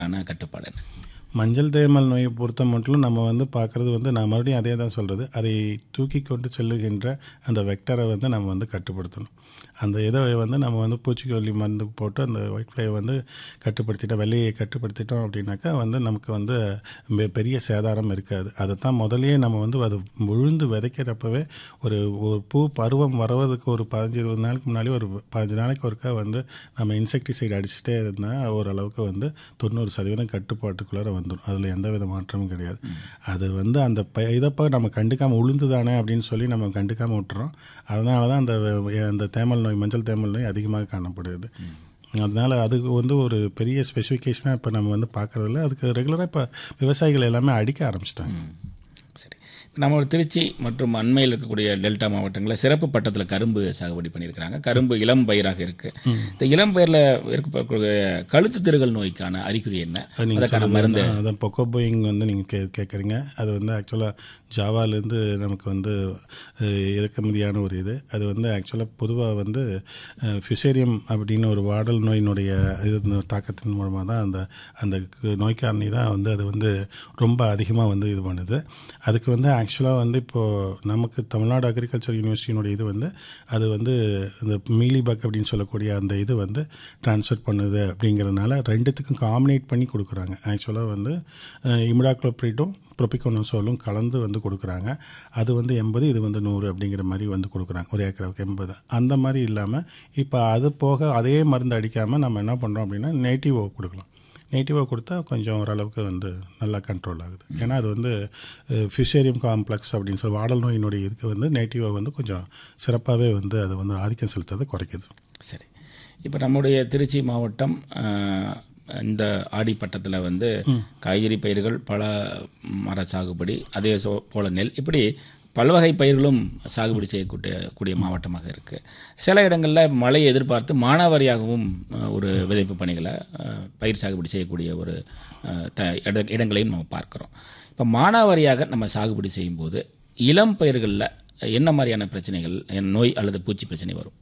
ஆன கட்டுப்பாடு என்ன மஞ்சள் தேமல் நோயை பொறுத்த மட்டும் நம்ம வந்து பார்க்குறது வந்து நான் மறுபடியும் அதே தான் சொல்கிறது அதை தூக்கி கொண்டு செல்லுகின்ற அந்த வெக்டரை வந்து நம்ம வந்து கட்டுப்படுத்தணும் அந்த இதை வந்து நம்ம வந்து பூச்சிக்கொல்லி மருந்து போட்டு அந்த ஒயிட் ஃப்ளை வந்து கட்டுப்படுத்திட்டோம் வெள்ளையை கட்டுப்படுத்திட்டோம் அப்படின்னாக்கா வந்து நமக்கு வந்து பெ- பெரிய சேதாரம் இருக்காது அதை தான் முதல்லயே நம்ம வந்து அது விழுந்து விதைக்கிறப்பவே ஒரு ஒரு பூ பருவம் வருவதுக்கு ஒரு பதினஞ்சு இருபது நாளுக்கு முன்னாடி ஒரு பதினஞ்சு நாளைக்கு ஒருக்கா வந்து நம்ம இன்செக்டிசைடு அடிச்சுட்டே இருந்தால் ஓரளவுக்கு வந்து தொண்ணூறு சதவீதம் கட்டுப்பாட்டுக்குள்ளார வந்துடும் அதில் எந்த வித மாற்றமும் கிடையாது அது வந்து அந்த ப இதப்போ நம்ம கண்டுக்காமல் உளுந்து தானே அப்படின்னு சொல்லி நம்ம கண்டுக்காமல் விட்டுறோம் அதனால தான் அந்த அந்த தேமல் நோய் மஞ்சள் தேமல் நோய் அதிகமாக காணப்படுது அதனால் அதுக்கு வந்து ஒரு பெரிய ஸ்பெசிஃபிகேஷனாக இப்போ நம்ம வந்து பார்க்குறதில்ல அதுக்கு ரெகுலராக இப்போ விவசாயிகள் எல்லாமே அடிக்க ஆரம்பிச்சிட்டாங்க சரி நம்ம ஒரு திருச்சி மற்றும் அண்மையில் இருக்கக்கூடிய டெல்டா மாவட்டங்களில் சிறப்பு பட்டத்தில் கரும்பு சாகுபடி பண்ணியிருக்கிறாங்க கரும்பு இளம் பயிராக இருக்கு இந்த இளம் பயிரில் இருக்கக்கூடிய கழுத்து திருகல் நோய்க்கான அறிகுறி என்ன அதற்கான மருந்து அதான் பொக்கோபோயிங் வந்து நீங்கள் கே கேட்குறீங்க அது வந்து ஆக்சுவலாக ஜாவாலேருந்து நமக்கு வந்து அஹ், இறக்குமதியான ஒரு இது அது வந்து ஆக்சுவலாக பொதுவாக வந்து ஃபியூசேரியம் அப்படின்னு ஒரு வாடல் நோயினுடைய இது தாக்கத்தின் மூலமாக தான் அந்த அந்த கு- நோய்க்காரணி தான் வந்து அது வந்து ரொம்ப அதிகமாக வந்து இது பண்ணுது அதுக்கு வந்து ஆக்சுவலாக வந்து இப்போது நமக்கு தமிழ்நாடு அக்ரிகல்ச்சர் யூனிவர்சிட்டியினுடைய இது வந்து அது வந்து இந்த மீலிபக் அப்படின்னு சொல்லக்கூடிய அந்த இது வந்து ட்ரான்ஸ்ஃபர் பண்ணுது அப்படிங்கிறதுனால ரெண்டுத்துக்கும் காம்பினேட் பண்ணி கொடுக்குறாங்க ஆக்சுவலாக வந்து இமிடாக்ளோப்ரேட்டும் ப்ரொபிகோனோசோலும் கலந்து வந்து கொடுக்குறாங்க அது வந்து எண்பது இது வந்து நூறு அப்படிங்கிற மாதிரி வந்து கொடுக்குறாங்க ஒரு ஏக்கராவுக்கு எண்பது அந்த மாதிரி இல்லாமல் இப்போ அது போக அதே மருந்து அடிக்காமல் நம்ம என்ன பண்ணுறோம் அப்படின்னா நேட்டிவோ கொடுக்கலாம் நேட்டிவாக கொடுத்தா கொஞ்சம் ஓரளவுக்கு வந்து நல்லா கண்ட்ரோல் ஆகுது ஏன்னா அது வந்து ஃபியூசேரியம் காம்ப்ளெக்ஸ் அப்படின்னு சொல்லி வாடல் நோயினுடைய இதுக்கு வந்து நேட்டிவாக வந்து கொஞ்சம் சிறப்பாகவே வந்து அது வந்து ஆதிக்கம் செலுத்துறதை குறைக்குது சரி இப்போ நம்முடைய திருச்சி மாவட்டம் அஹ், இந்த ஆடிப்பட்டத்தில் வந்து காய்கறி பயிர்கள் பல மர சாகுபடி அதே சோ போல நெல் இப்படி பல்வகை பயிர்களும் சாகுபடி செய்யக்கூடிய கூடிய மாவட்டமாக இருக்குது சில இடங்களில் மழையை எதிர்பார்த்து மானாவாரியாகவும் அஹ், ஒரு விதைப்பு பணிகளை அஹ், பயிர் சாகுபடி செய்யக்கூடிய ஒரு அஹ், த இட இடங்களையும் நம்ம பார்க்குறோம் இப்போ மானாவாரியாக நம்ம சாகுபடி செய்யும்போது இளம் பயிர்களில் என்ன மாதிரியான பிரச்சனைகள் என்ன நோய் அல்லது பூச்சி பிரச்சனை வரும்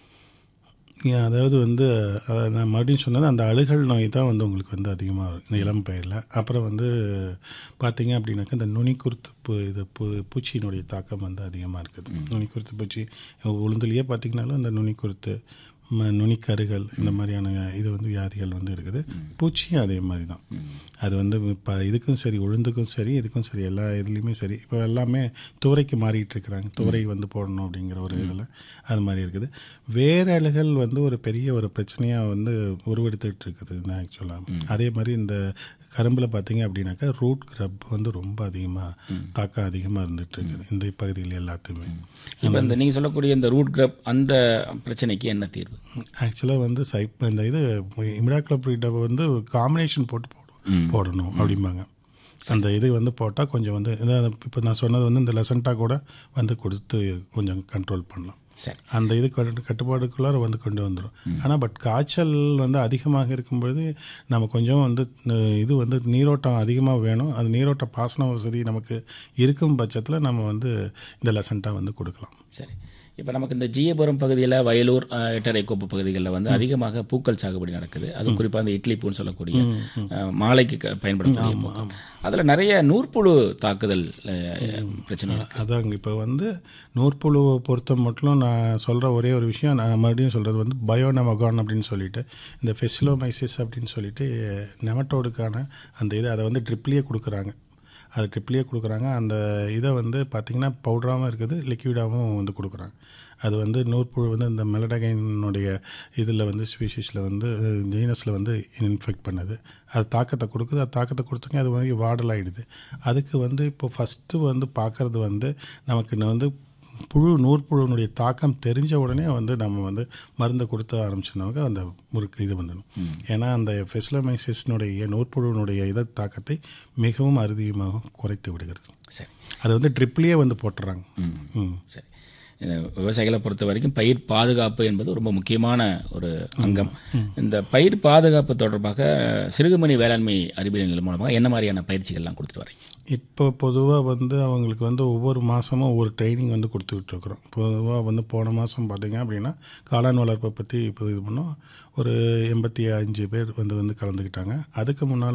ஏன் அதாவது வந்து அஹ், நான் மறுபடியும் சொன்னது அந்த அழுகல் நோய் தான் வந்து உங்களுக்கு வந்து அதிகமாக வரும் இந்த இளம் பயிரில் அப்புறம் வந்து பார்த்தீங்க அப்படின்னாக்கா இந்த நுனிக்குருத்து பூ இது பூ பூச்சியினுடைய தாக்கம் வந்து அதிகமாக இருக்குது நுனிக்குருத்து பூச்சி உளுந்துலேயே பார்த்தீங்கன்னாலும் அந்த நுனிக்குருத்து ம- நுனிக்கருகள் இந்த மாதிரியான இது வந்து வியாதிகள் வந்து இருக்குது பூச்சியும் அதே மாதிரி தான் அது வந்து இப்போ இதுக்கும் சரி உளுந்துக்கும் சரி இதுக்கும் சரி எல்லா இதுலேயுமே சரி இப்போ எல்லாமே துவரைக்கு மாறிட்டு இருக்கிறாங்க துவரை வந்து போடணும் அப்படிங்கிற ஒரு இதில் அது மாதிரி இருக்குது வேரழுகள் வந்து ஒரு பெரிய ஒரு பிரச்சனையாக வந்து உருவெடுத்துட்டு இருக்குது ஆக்சுவலாக அதே மாதிரி இந்த கரும்பில் பார்த்தீங்க அப்படின்னாக்கா ரூட் கிரப் வந்து ரொம்ப அதிகமாக தாக்கம் அதிகமாக இருந்துட்டு இருக்குது இந்த பகுதியில் எல்லாத்தையுமே இப்போ இந்த நீங்கள் சொல்லக்கூடிய இந்த ரூட் கிரப் அந்த பிரச்சனைக்கு என்ன தீர்வு ஆக்சுவலாக வந்து சைப் இந்த இது இமிடாக்ளோப்ரீட்டை வந்து காம்பினேஷன் போட்டு போடும் போடணும் அப்படிம்பாங்க அந்த இது வந்து போட்டால் கொஞ்சம் வந்து இப்போ நான் சொன்னது வந்து இந்த லெசன்ட்டா கூட வந்து கொடுத்து கொஞ்சம் கண்ட்ரோல் பண்ணலாம் சரி அந்த இது கட்டு- கட்டுப்பாடுக்குள்ளார வந்து கொண்டு வந்துடும் ஆனால் பட் காய்ச்சல் வந்து அதிகமாக இருக்கும்பொழுது நம்ம கொஞ்சம் வந்து அஹ், இது வந்து நீரோட்டம் அதிகமாக வேணும் அது நீரோட்ட பாசன வசதி நமக்கு இருக்கும் பட்சத்தில் நம்ம வந்து இந்த லெசன்ட்டா வந்து கொடுக்கலாம் சரி இப்போ நமக்கு இந்த ஜியபுரம் பகுதியில் வயலூர் அஹ், எட்டரைக்கோப்பு பகுதிகளில் வந்து அதிகமாக பூக்கள் சாகுபடி நடக்குது அதுவும் குறிப்பாக அந்த இட்லி பூன்னு சொல்லக்கூடிய அஹ், மாலைக்கு க- பயன்படக்கூடிய பூக்கள் அதில் நிறைய நூற்புழு தாக்குதல் அஹ், பிரச்சனை இருக்கு. அதாங்க இப்போ வந்து நூற்புழுவை பொறுத்த மட்டும் நான் சொல்கிற ஒரே ஒரு விஷயம் நான் மறுபடியும் சொல்கிறது வந்து பயோனமகான் அப்படின்னு சொல்லிட்டு இந்த ஃபெசிலோமைசிஸ் அப்படின்னு சொல்லிட்டு நெமட்டோடுக்கான அந்த இது அதை வந்து ட்ரிப்லேயே கொடுக்குறாங்க அது ட்ரிப்லேயே கொடுக்குறாங்க அந்த இதை வந்து பார்த்திங்கன்னா பவுடராகவும் இருக்குது லிக்விடாகவும் வந்து கொடுக்குறாங்க அது வந்து நூற்புழு வந்து இந்த மெலடகைனுடைய இதில் வந்து ஸ்பீஷீஸில் வந்து ஜீனஸில் வந்து இன்ஃபெக்ட் பண்ணுது அது தாக்கத்தை கொடுக்குது அது தாக்கத்தை கொடுத்தோன்னே அது வந்து வாடல் ஆகிடுது அதுக்கு வந்து இப்போ ஃபஸ்ட்டு வந்து பார்க்குறது வந்து நமக்கு நான் வந்து புழு நூற்புழுனுடைய தாக்கம் தெரிஞ்ச உடனே வந்து நம்ம வந்து மருந்தை கொடுத்த ஆரம்பிச்சோம்னாக்க அந்த முறுக்கு இது பண்ணணும் ஏன்னா அந்த ஃபெசிலமைசிஸ்னுடைய நூற்புழுனுடைய இத தாக்கத்தை மிகவும் அறுதியமாக குறைத்து விடுகிறது சரி அது வந்து ட்ரிப்லேயே வந்து போட்டுறாங்க ம் சரி இந்த விவசாயிகளை பொறுத்த வரைக்கும் பயிர் பாதுகாப்பு என்பது ரொம்ப முக்கியமான ஒரு அங்கம் இந்த பயிர் பாதுகாப்பு தொடர்பாக சிறுகுமணி வேளாண்மை அறிவியல் நிலையம் மூலமாக என்ன மாதிரியான பயிற்சிகள்லாம் கொடுத்துட்டு வரீங்க இப்போ பொதுவாக வந்து அவங்களுக்கு வந்து ஒவ்வொரு மாதமும் ஒவ்வொரு ட்ரைனிங் வந்து கொடுத்துட்ருக்குறோம் பொதுவாக வந்து போன மாதம் பார்த்தீங்க அப்படின்னா காளான் வளர்ப்பை பற்றி இப்போ இது பண்ணோம் ஒரு எண்பத்தி அஞ்சு பேர் வந்து வந்து கலந்துக்கிட்டாங்க அதுக்கு முன்னால்